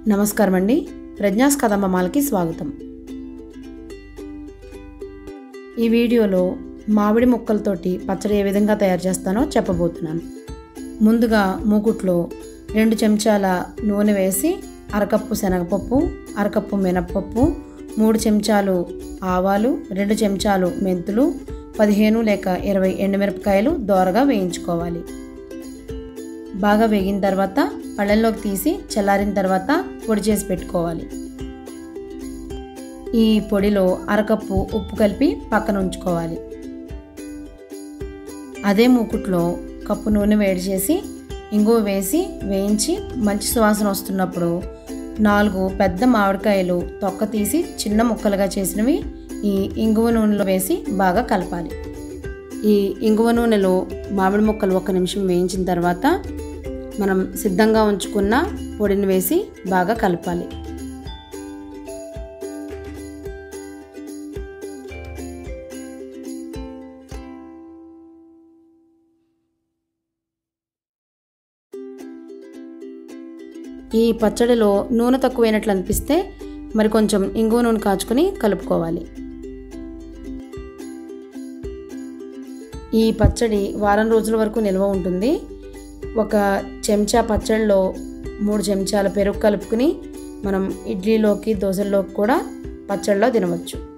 నమస్కారం అండి ప్రజ్ఞాస్ కథమ్మమాలకి స్వాగతం ఈ వీడియోలో మామిడి ముక్కలతోటి పచ్చడి ఏ విధంగా తయారు చేస్తానో చెప్పబోతున్నాను ముందుగా మూకుట్లో రెండు చెంచాల నూనె వేసి అరకప్పు శనగపప్పు అరకప్పు మినప్పప్పు మూడు చెంచాలు ఆవాలు రెండు చెంచాలు మెంతులు పదిహేను లేక ఇరవై ఎండుమిరపకాయలు దోరగా వేయించుకోవాలి బాగా వేగిన తర్వాత పళ్ళల్లోకి తీసి చల్లారిన తర్వాత పొడి చేసి పెట్టుకోవాలి ఈ పొడిలో అరకప్పు ఉప్పు కలిపి పక్కన ఉంచుకోవాలి అదే మూకుట్లో కప్పు నూనె వేడి చేసి ఇంగువ వేసి వేయించి మంచి సువాసన వస్తున్నప్పుడు నాలుగు పెద్ద మామిడికాయలు తొక్క తీసి చిన్న ముక్కలుగా చేసినవి ఈ ఇంగువ నూనెలో వేసి బాగా కలపాలి ఈ ఇంగువ నూనెలో మామిడి ముక్కలు ఒక నిమిషం వేయించిన తర్వాత మనం సిద్ధంగా ఉంచుకున్న పొడిని వేసి బాగా కలపాలి ఈ పచ్చడిలో నూనె తక్కువైనట్లు అనిపిస్తే మరి కొంచెం ఇంగువ నూనె కాచుకొని కలుపుకోవాలి ఈ పచ్చడి వారం రోజుల వరకు నిల్వ ఉంటుంది ఒక చెంచా పచ్చడిలో మూడు చెంచాల పెరుగు కలుపుకుని మనం ఇడ్లీలోకి దోశల్లోకి కూడా పచ్చడిలో తినవచ్చు